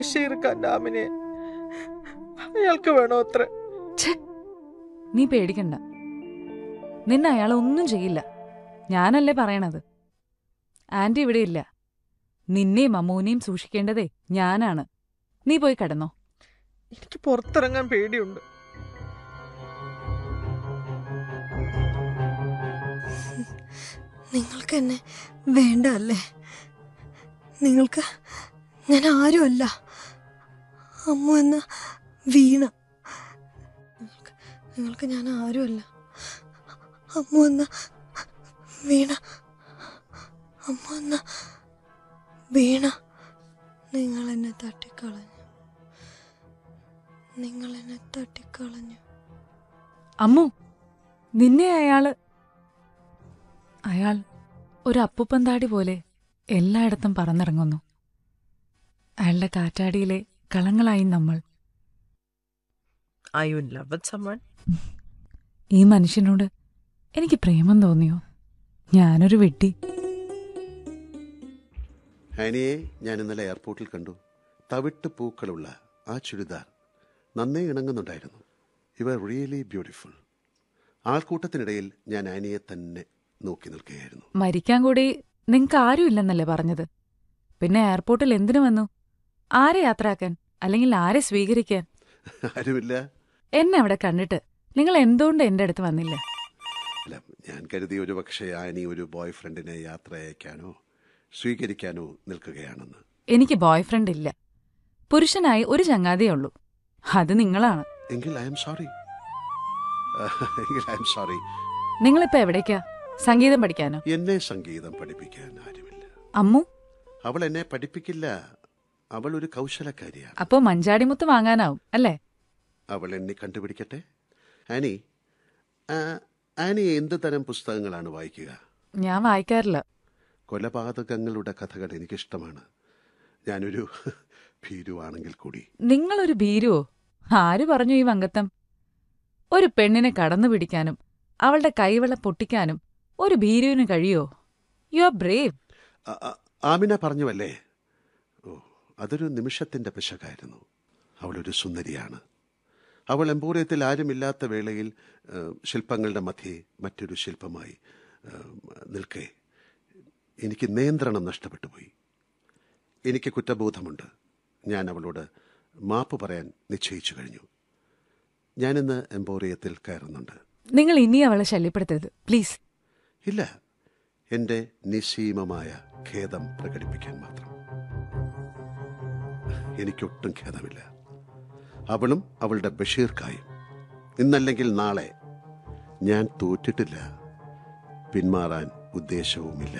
ബഷീർ ഖാന്റെ അയാൾക്ക് വേണോ അത്ര ഛെ, നീ പേടിക്കണ്ട നിന്നെ അയാൾ ഒന്നും ചെയ്യില്ല ഞാനല്ലേ പറയണത് ആന്റി ഇവിടെ ഇല്ല നിന്നെയും അമ്മൂനെയും സൂക്ഷിക്കേണ്ടതേ ഞാനാണ് നീ പോയി കിടന്നോ എനിക്ക് പുറത്തിറങ്ങാൻ പേടിയുണ്ട് നിങ്ങൾക്ക് എന്നെ വേണ്ട അല്ലേ നിങ്ങൾക്ക് ഞാൻ ആരുമല്ല അമ്മ എന്ന വീണ നിങ്ങൾക്ക് നിങ്ങൾക്ക് ഞാൻ ആരുമല്ല അമ്മ എന്ന വീണ അമ്മ എന്ന വീണ നിങ്ങൾ എന്നെ തട്ടിക്കളഞ്ഞു നിങ്ങൾ എന്നെ തട്ടിക്കളഞ്ഞു അമ്മു നിന്നെ അയാള് അയാൾ ഒരു അപ്പുപ്പന്താടി പോലെ എല്ലായിടത്തും പറന്നിറങ്ങുന്നു അയാളുടെ കാറ്റാടിയിലെ കളങ്ങളായി നമ്മൾ I you in love with someone ഈ മനുഷ്യനോട് എനിക്ക് പ്രേമം തോന്നിയോ ഞാനൊരു വെട്ടി ആനിയെ ഞാൻ ഇന്നലെ എയർപോർട്ടിൽ കണ്ടു തവിട്ട് പൂക്കളുള്ള ആ ചുരിദാർ നന്നേ ഇണങ്ങുന്നുണ്ടായിരുന്നു ഇവ റിയലി ബ്യൂട്ടിഫുൾ ആൾക്കൂട്ടത്തിനിടയിൽ ഞാൻ ആനിയെ തന്നെ നോക്കി നിൽക്കുകയായിരുന്നു മരിക്കാൻ കൂടി നിങ്ങക്ക് ആരുമില്ലെന്നല്ലേ പറഞ്ഞത് പിന്നെ എയർപോർട്ടിൽ എന്തിനു വന്നു ആരെ യാത്രയാക്കാൻ അല്ലെങ്കിൽ ആരെ സ്വീകരിക്കാൻ ആരുമില്ല എന്നെ അവിടെ കണ്ടിട്ട് നിങ്ങൾ എന്തുകൊണ്ട് എന്റെ അടുത്ത് വന്നില്ല അല്ല ഞാൻ കരുതി ഒരു പക്ഷേ ആനി ഒരു ബോയ് ഫ്രണ്ടിനെ യാത്ര അയക്കാനോ സ്വീകരിക്കാനോ നിൽക്കുകയാണെന്ന് എനിക്ക് ബോയ് ഫ്രണ്ട് ഇല്ല പുരുഷനായി ഒരു ചങ്ങാതിയേ ഉള്ളൂ അത് നിങ്ങളാണ് എങ്കിൽ ഐ എം സോറി എങ്കിൽ ഐ എം സോറി നിങ്ങളിപ്പോ എവിടേക്കാ സംഗീതം പഠിക്കാനോ എന്നെ സംഗീതം പഠിപ്പിക്കാൻ ആരുമില്ല അമ്മു അവൾ എന്നെ പഠിപ്പിക്കില്ല അവൾ ഒരു കൗശലക്കാരിയാണ് അപ്പോ മഞ്ചാടിമുത്ത് വാങ്ങാനാവും അല്ലേ അവൾ എന്നെ കണ്ടുപിടിക്കട്ടെ ആനി ആ, ആനി എന്ത് തരം പുസ്തകങ്ങളാണ് വായിക്കുക ഞാൻ വായിക്കാറില്ല കൊലപാതകങ്ങളുടെ കഥകൾ എനിക്കിഷ്ടമാണ് ഞാനൊരു ഭീരുവാണെങ്കിൽ കൂടി നിങ്ങളൊരു ഭീരുവോ ആര് പറഞ്ഞു ഈ വങ്കത്തം ഒരു പെണ്ണിനെ കടന്നു പിടിക്കാനും അവളുടെ കൈവള പൊട്ടിക്കാനും ഒരു ഭീരുവിന് കഴിയോ യു ആർ ബ്രേവ് ആ, ആ, ആമിന പറഞ്ഞുവല്ലേ ഓ അതൊരു നിമിഷത്തിന്റെ പിശകായിരുന്നു അവളൊരു സുന്ദരിയാണ് അവൾ എംപോറിയത്തിൽ ആരുമില്ലാത്ത വേളയിൽ ആ, ശില്പങ്ങളുടെ മധ്യേ മറ്റൊരു ശില്പമായി ആ, നിൽക്കെ എനിക്ക് നിയന്ത്രണം നഷ്ടപ്പെട്ടു പോയി എനിക്ക് കുറ്റബോധമുണ്ട് ഞാൻ അവളോട് മാപ്പ് പറയാൻ നിശ്ചയിച്ചു കഴിഞ്ഞു ഞാനിന്ന് എംപോറിയത്തിൽ കയറുന്നുണ്ട് നിങ്ങൾ ഇനി അവളെ ശല്യപ്പെടുത്തരുത് പ്ലീസ് ഇല്ല എന്റെ നിസ്സീമമായ ഖേദം പ്രകടിപ്പിക്കാൻ മാത്രം എനിക്കൊട്ടും ഖേദമില്ല അവളും അവളുടെ ബഷീർക്കായും ഇന്നല്ലെങ്കിൽ നാളെ ഞാൻ തോറ്റിട്ടില്ല പിന്മാറാൻ ഉദ്ദേശവുമില്ല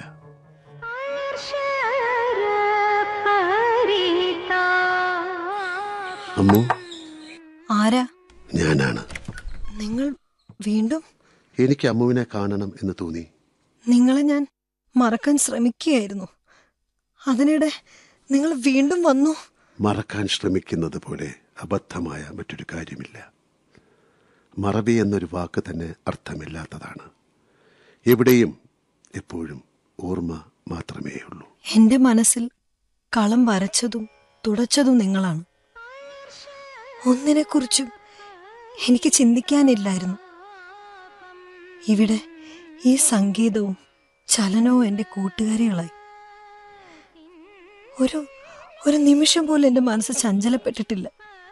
അമ്മു ആരാ ഞാനാണ് നിങ്ങൾ വീണ്ടും എനിക്ക് അമ്മുവിനെ കാണണം എന്ന് തോന്നി നിങ്ങളെ ഞാൻ മറക്കാൻ ശ്രമിക്കുകയായിരുന്നു അതിനിടെ നിങ്ങൾ വീണ്ടും വന്നു മറക്കാൻ ശ്രമിക്കുന്നത് പോലെ അബദ്ധമായ മറ്റൊരു കാര്യമില്ല മറവി എന്നൊരു വാക്ക് തന്നെ അർത്ഥമില്ലാത്തതാണ് എവിടെയും എപ്പോഴും ഓർമ്മ മാത്രമേ ഉള്ളൂ എന്റെ മനസ്സിൽ കളം വരച്ചതും തുടച്ചതും നിങ്ങളാണ് ഒന്നിനെക്കുറിച്ചും എനിക്ക് ചിന്തിക്കാനില്ലായിരുന്നു ഇവിടെ ഈ സംഗീതവും ചലനവും എൻ്റെ കൂട്ടുകാരികളായി ഒരു ഒരു നിമിഷം പോലും എൻ്റെ മനസ്സ് ചഞ്ചലപ്പെട്ടിട്ടില്ല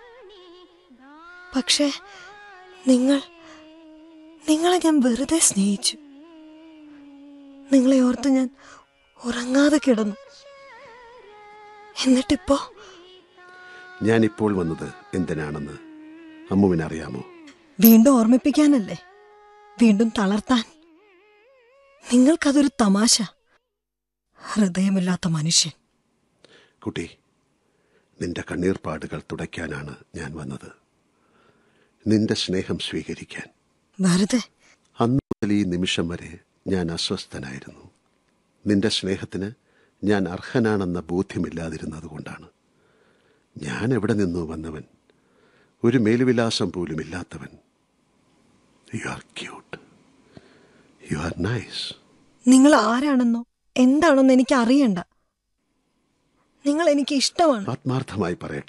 പക്ഷേ നിങ്ങൾ നിങ്ങളെ ഞാൻ വെറുതെ സ്നേഹിച്ചു നിങ്ങളെ ഓർത്ത് ഞാൻ ഉറങ്ങാതെ കിടന്നു എന്നിട്ടിപ്പോ ഞാനിപ്പോൾ വന്നത് എന്തിനാണെന്ന് അമ്മുവിനറിയാമോ വീണ്ടും ഓർമ്മിപ്പിക്കാനല്ലേ വീണ്ടും തളർത്താൻ നിങ്ങൾക്കതൊരു തമാശ ഹൃദയമില്ലാത്ത മനുഷ്യൻ കുട്ടി നിന്റെ കണ്ണീർപ്പാടുകൾ തുടയ്ക്കാനാണ് ഞാൻ വന്നത് നിന്റെ സ്നേഹം സ്വീകരിക്കാൻ വെറുതെ അന്ന് മുതൽ ഈ നിമിഷം വരെ ഞാൻ അസ്വസ്ഥനായിരുന്നു നിന്റെ സ്നേഹത്തിന് ഞാൻ അർഹനാണെന്ന ബോധ്യമില്ലാതിരുന്നതുകൊണ്ടാണ് ഞാൻ എവിടെ നിന്നു വന്നവൻ ഒരു മേലുവിലാസം പോലും ഇല്ലാത്തവൻ you are cute you are nice നിങ്ങൾ ആരാണെന്നോ എന്താണെന്നോ എനിക്ക് അറിയണ്ട നിങ്ങൾ എനിക്ക് ഇഷ്ടമാണ് ആത്മാർത്ഥമായി പറയട്ടെ